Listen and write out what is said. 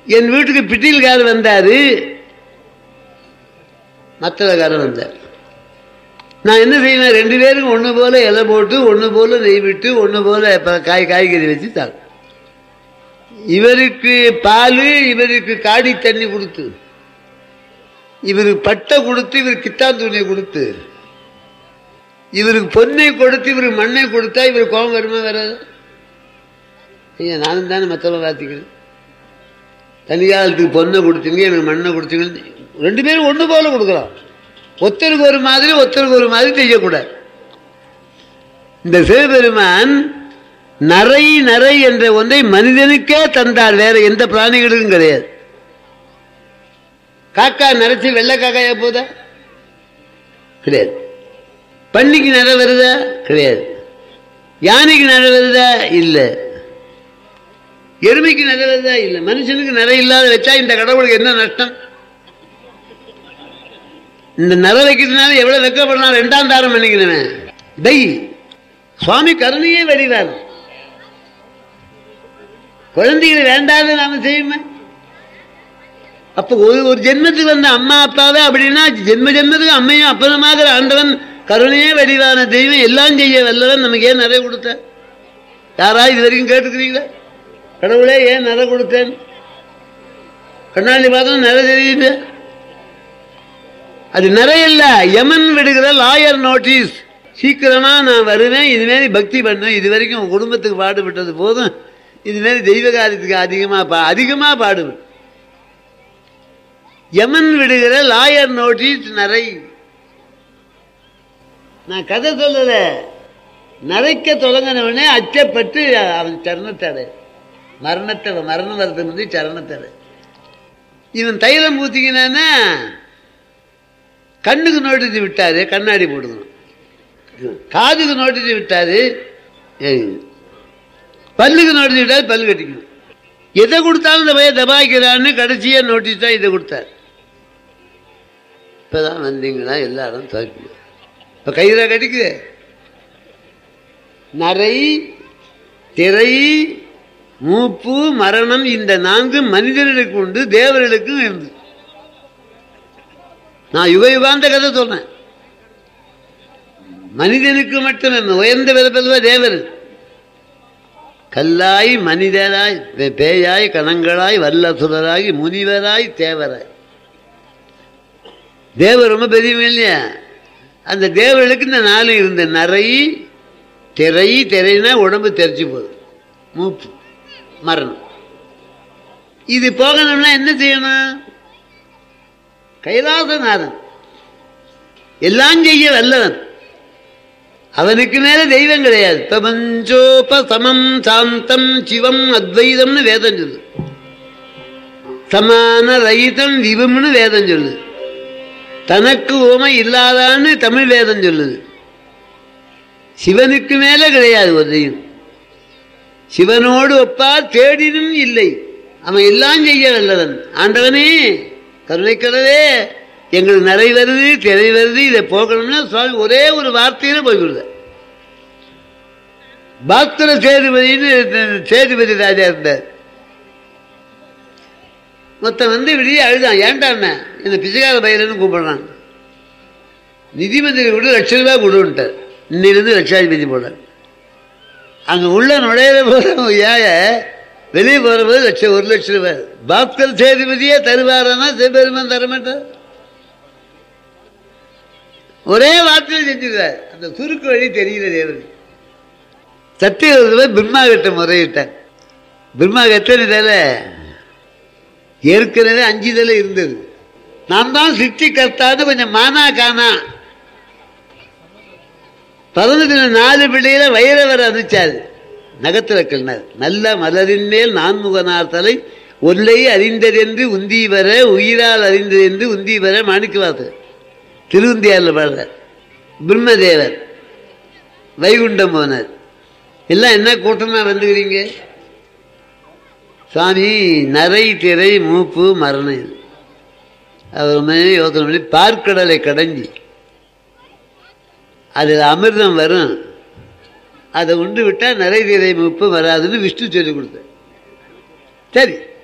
என் வீட்டுக்கு பிட்டில்காரர் வந்தாரு மத்தளக்காரர் வந்தார் நான் என்ன செய்வேன் ரெண்டு பேருக்கும் ஒன்று போல இலை போட்டு ஒன்று போல நெய் விட்டு ஒன்று போல ப- காய் காய்கறி வச்சு சாப்பிடும் இவருக்கு பால் இவருக்கு காடி தண்ணி கொடுத்து இவருக்கு பட்டை கொடுத்து இவர் கித்தான் துணியை கொடுத்து இவருக்கு பொன்னை கொடுத்து இவருக்கு மண்ணை கொடுத்தா இவர் கோபம் வருமா வராது ஐயா நானும் தானே மற்றவங்க பார்த்துக்கிறேன் தனியாளத்துக்கு பொண்ணை கொடுத்தீங்க எனக்கு மண்ணை கொடுத்தீங்க ரெண்டு பேரும் ஒன்று போல கொடுக்கலாம் ஒருத்தருக்கு ஒரு மாதிரி ஒருத்தருக்கு ஒரு மாதிரி செய்யக்கூடாது இந்த சிவபெருமான் நரை நரை என்ற ஒன்றை மனிதனுக்கே தந்தார் வேற எந்த பிராணிகளுக்கும் கிடையாது காக்கா நரைச்சு வெள்ளை காக்காயா போதா கிடையாது பன்னிக்கு நிறை வருதா கிடையாது யானைக்கு நிறை வருதா இல்லை எருமைக்கு நிறை வருதா இல்லை மனுஷனுக்கு நிறை இல்லாத வச்சா இந்த கடவுளுக்கு என்ன நஷ்டம் இந்த நிறை வைக்கிறதுனால எவ்வளவு வெக்கப்படுறான் ரெண்டாம் தாரம் பண்ணிக்கிறவன் டை சுவாமி கருணையே வடிவார் குழந்தைகளை வேண்டாத நாம செய்யுமே அப்ப ஒரு ஒரு ஜென்மத்துக்கு வந்த அம்மா அப்பாவே அப்படின்னா ஜென்ம ஜென்மத்துக்கு அம்மையும் அப்பனமாக ஆண்டவன் கருணையே வடிவான தெய்வம் எல்லாம் செய்ய வல்லவன் நமக்கு ஏன் நிறைய கொடுத்த யாரா இது வரைக்கும் கேட்டுக்கிறீங்களா கடவுளே ஏன் நிறை கொடுத்தேன் கண்ணாடி பார்த்தா நிறை தெரியுது அது நிறைய இல்ல யமன் விடுகிற லாயர் நோட்டீஸ் சீக்கிரமா நான் வருவேன் இதுமாரி பக்தி பண்ணேன் இது வரைக்கும் உன் குடும்பத்துக்கு பாடுபட்டது போதும் இதுமாரி தெய்வ காரியத்துக்கு அதிகமா பா அதிகமா பாடுபடும் யமன் விடுகிற லாயர் நோட்டீஸ் நிறை நான் கதை சொல்லல நரைக்க தொடங்கினவனே அச்சப்பட்டு அவன் சரணத்தடை மரணத்தை மரணம் வரதுக்கு வந்து சரணத்தடை இவன் தைலம் ஊத்திக்கினான்னா கண்ணுக்கு நோட்டீஸ் விட்டாரு கண்ணாடி போடுக்கணும் காதுக்கு நோட்டீஸ் விட்டாரு ஏய், பல்லுக்கு நோட்டீஸ் விட்டாரு பல்லு கட்டிக்கணும் எதை கொடுத்தாலும் இந்த பையன் தபாய்க்கிறான்னு கடைசியா நோட்டீஸ் தான் இதை கொடுத்தார் இப்பதான் வந்தீங்களா எல்லாரும் தவிர்ப்பு இப்ப கையில கட்டிக்குது நரை திரை மூப்பு மரணம் இந்த நான்கு மனிதர்களுக்கு உண்டு தேவர்களுக்கும் இருந்து நான் யுக யுகாந்த கதை சொன்னேன் மனிதனுக்கு மட்டும் என்ன உயர்ந்த விதப்பதுவா தேவர் கல்லாய் மனிதராய் பே- பேயாய் கணங்களாய் வல்லசுரராய் முனிவராய் தேவராய் தேவர் ரொம்ப பெரியவன் இல்லையா அந்த தேவர்களுக்கு இந்த நாலு இருந்த நரை திரை திரைனா உடம்பு தெரிச்சு போகுது மூப்பு மரணம் இது போகணும்னா என்ன செய்யணும் கைலாசநாதன் எல்லாம் செய்ய வல்லவன் அவனுக்கு மேல தெய்வம் கிடையாது பிரபஞ்சோப சமம் சாந்தம் சிவம் அத்வைதம்னு வேதம் சொல்லு சமான ரயிதம் விவம்னு வேதம் சொல்லுது தனக்கு உமை இல்லாதான்னு தமிழ் வேதம் சொல்லுது சிவனுக்கு மேல கிடையாது ஒரு தெய்வம் சிவனோடு ஒப்பார் தேடினும் இல்லை அவன் எல்லாம் செய்ய வல்லவன் ஆண்டவனே கருணைக்கடவே எங்களுக்கு நிறை வருது திரை வருது இதை போகணும்னா சுவாமி ஒரே ஒரு வார்த்தையில போய்விடுத பாஸ்கர சேதுபதினு சேதுபதி ராஜா இருந்தார் மொத்தம் வந்து வெளியே அழுதான் ஏன்டாண்ண இந்த பிச்சைக்கார பயிரன்னு கூப்பிடுறான் நிதி மந்திரி கூட லட்ச ரூபாய் கொடுன்ட்டார் இன்னிலிருந்து லட்சாதிபதி போட அங்க உள்ள நுழையிற போது ஏய வெளியே போற போது லட்சம் ஒரு லட்சம் ரூபாய் பாஸ்கர் சேதுபதியே தருவாரானா சிவபெருமான் தரமாட்டார் ஒரே வார்த்தையில் செஞ்சுக்கிறார் அந்த சுருக்கு வழி தெரியல தேவன் சத்திய பிரம்மா கிட்ட முறையிட்டார் பிரம்மா எத்தனை தலை ஏற்கனவே அஞ்சு தலை இருந்தது நான் தான் சித்தி கர்த்தான்னு கொஞ்சம் மானா காணா பதினஞ்சு நாலு பிள்ளையில வைரவர் அதிச்சாரு நகத்துல கிள்னார் நல்ல மலரின் மேல் நான்முகனார் தலை ஒல்லை அறிந்ததென்று உந்தி வர உயிரால் அறிந்ததென்று உந்தி வர மாணிக்கவாசர் திருவந்தியாரில் பாடுறார் பிரம்மதேவர் வைகுண்டம் போனார் எல்லாம் என்ன கூட்டமா வந்துக்கிறீங்க சுவாமி நரை திரை மூப்பு மரணம் இது அவர் உண்மையே யோசனை பண்ணி பார்க்கடலை கடைஞ்சி அதில் அமிர்தம் வரும் அதை உண்டு விட்டால் நிறை திரை மூப்பு வராதுன்னு விஷ்ணு சொல்லி கொடுத்தார் சரி